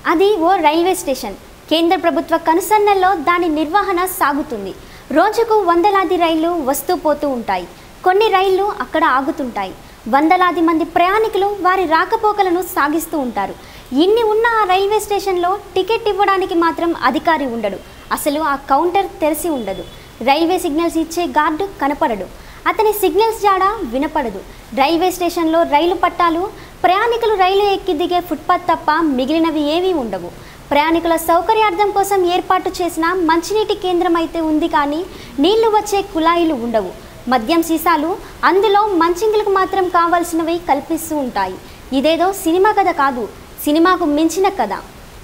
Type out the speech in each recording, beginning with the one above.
అది ఓ railway station కేంద్ర ప్రభుత్వ కనుసన్నల్లో దాని నిర్వహణ సాగుతుంది రోజుకు వందలాది రైళ్లు వస్తూ పోతూ ఉంటాయి కొన్ని రైళ్లు అక్కడ ఆగుతుంటాయి వందలాది మంది ప్రయాణికులు వారి రాకపోకలను సాగిస్తూ ఉంటారు ఇన్ని ఉన్న ఆ రైల్వే స్టేషన్లో టికెట్ ఇవ్వడానికి మాత్రం అధికారి ఉండడు అసలు ఆ కౌంటర్ తెరిచి ఉండదు రైల్వే సిగ్నల్స్ ఇచ్చే గార్డు కనపడడు అతని సిగ్నల్స్ జాడ వినపడదు రైల్వే స్టేషన్లో రైలు పట్టాలు ప్రయాణికులు రైలు ఎక్కి దిగే ఫుట్పాత్ తప్ప మిగిలినవి ఏవీ ఉండవు ప్రయాణికుల సౌకర్యార్థం కోసం ఏర్పాటు చేసిన మంచినీటి కేంద్రం అయితే ఉంది కానీ నీళ్లు వచ్చే కుళాయిలు ఉండవు మద్యం సీసాలు అందులో మంచింగులకు మాత్రం కావాల్సినవి కల్పిస్తూ ఉంటాయి ఇదేదో సినిమా కథ కాదు సినిమాకు మించిన కథ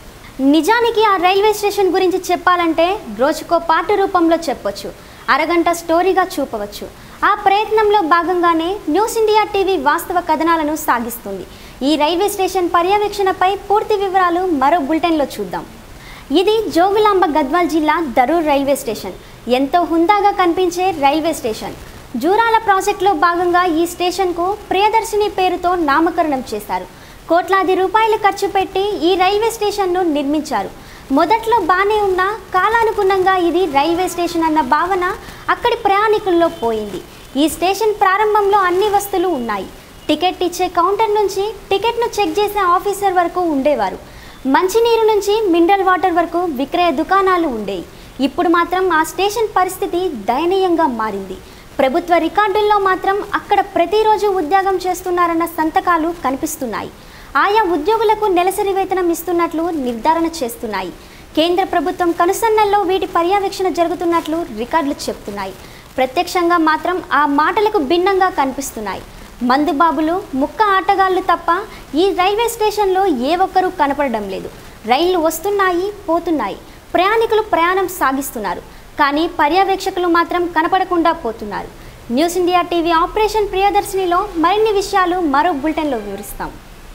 నిజానికి ఆ రైల్వే స్టేషన్ గురించి చెప్పాలంటే రోజుకో పాట రూపంలో చెప్పొచ్చు అరగంట స్టోరీగా చూపవచ్చు ఆ ప్రయత్నంలో భాగంగానే న్యూస్ ఇండియా టీవీ వాస్తవ కథనాలను సాగిస్తుంది ఈ రైల్వే స్టేషన్ పర్యవేక్షణపై పూర్తి వివరాలు మరో బులెటిన్లో చూద్దాం ఇది జోగులాంబ గద్వాల్ జిల్లా దరూర్ రైల్వే స్టేషన్ ఎంతో హుందాగా కనిపించే రైల్వే స్టేషన్ జూరాల ప్రాజెక్టులో భాగంగా ఈ స్టేషన్కు ప్రియదర్శిని పేరుతో నామకరణం చేశారు కోట్లాది రూపాయలు ఖర్చు పెట్టి ఈ రైల్వే స్టేషన్ను నిర్మించారు మొదట్లో బాగానే ఉన్న కాలానుగుణంగా ఇది రైల్వే స్టేషన్ అన్న భావన అక్కడి ప్రయాణికుల్లో పోయింది ఈ స్టేషన్ ప్రారంభంలో అన్ని వస్తువులు ఉన్నాయి టికెట్ ఇచ్చే కౌంటర్ నుంచి టికెట్ను చెక్ చేసే ఆఫీసర్ వరకు ఉండేవారు మంచినీరు నుంచి మినరల్ వాటర్ వరకు విక్రయ దుకాణాలు ఉండేవి ఇప్పుడు మాత్రం ఆ స్టేషన్ పరిస్థితి దయనీయంగా మారింది ప్రభుత్వ రికార్డుల్లో మాత్రం అక్కడ ప్రతిరోజు ఉద్యోగం చేస్తున్నారన్న సంతకాలు కనిపిస్తున్నాయి ఆయా ఉద్యోగులకు నెలసరి వేతనం ఇస్తున్నట్లు నిర్ధారణ చేస్తున్నాయి కేంద్ర ప్రభుత్వం కనుసన్నల్లో వీటి పర్యవేక్షణ జరుగుతున్నట్లు రికార్డులు చెప్తున్నాయి ప్రత్యక్షంగా మాత్రం ఆ మాటలకు భిన్నంగా కనిపిస్తున్నాయి మందుబాబులు ముక్క ఆటగాళ్ళు తప్ప ఈ రైల్వే స్టేషన్లో ఏ ఒక్కరూ కనపడడం లేదు రైళ్లు వస్తున్నాయి పోతున్నాయి ప్రయాణికులు ప్రయాణం సాగిస్తున్నారు కానీ పర్యవేక్షకులు మాత్రం కనపడకుండా పోతున్నారు న్యూస్ ఇండియా టీవీ ఆపరేషన్ ప్రియదర్శినిలో మరిన్ని విషయాలు మరో బులెటిన్లో వివరిస్తాం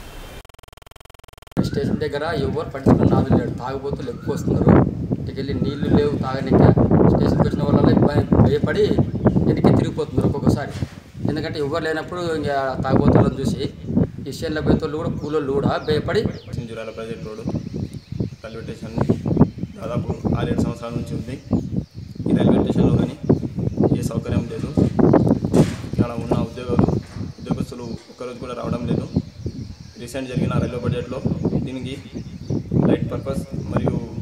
స్టేషన్ దగ్గర ఎవరు పట్టించుకున్న నాదులు లేడు తాగుబోతులు ఎక్కువ వస్తున్నారు ఇక్కడికి వెళ్ళి నీళ్లు లేవు తాగనిక స్టేషన్కి వచ్చిన వాళ్ళ భయ- భయపడి వెనక్కి తిరిగిపోతున్నారు ఒక్కొక్కసారి ఎందుకంటే ఎవరు లేనప్పుడు ఇంకా తాగుబోతులను చూసి ఈ స్టేషన్లో పోయేటోళ్ళు కూడా కూలోళ్ళు కూడా భయపడి సింజురాల ప్రాజెక్ట్ రోడ్ రైల్వే స్టేషన్ దాదాపు ఆరేడు సంవత్సరాల నుంచి ఉంది ఈ రైల్వే స్టేషన్లో కానీ ఏ సౌకర్యం లేదు ఇక్కడ ఉన్న ఉద్యోగాలు ఉద్యోగస్తులు ఒక్కరోజు కూడా రావడం లేదు రీసెంట్ జరిగిన రైల్వే బడ్జెట్లో దీనికి లైట్ పర్పస్ మరియు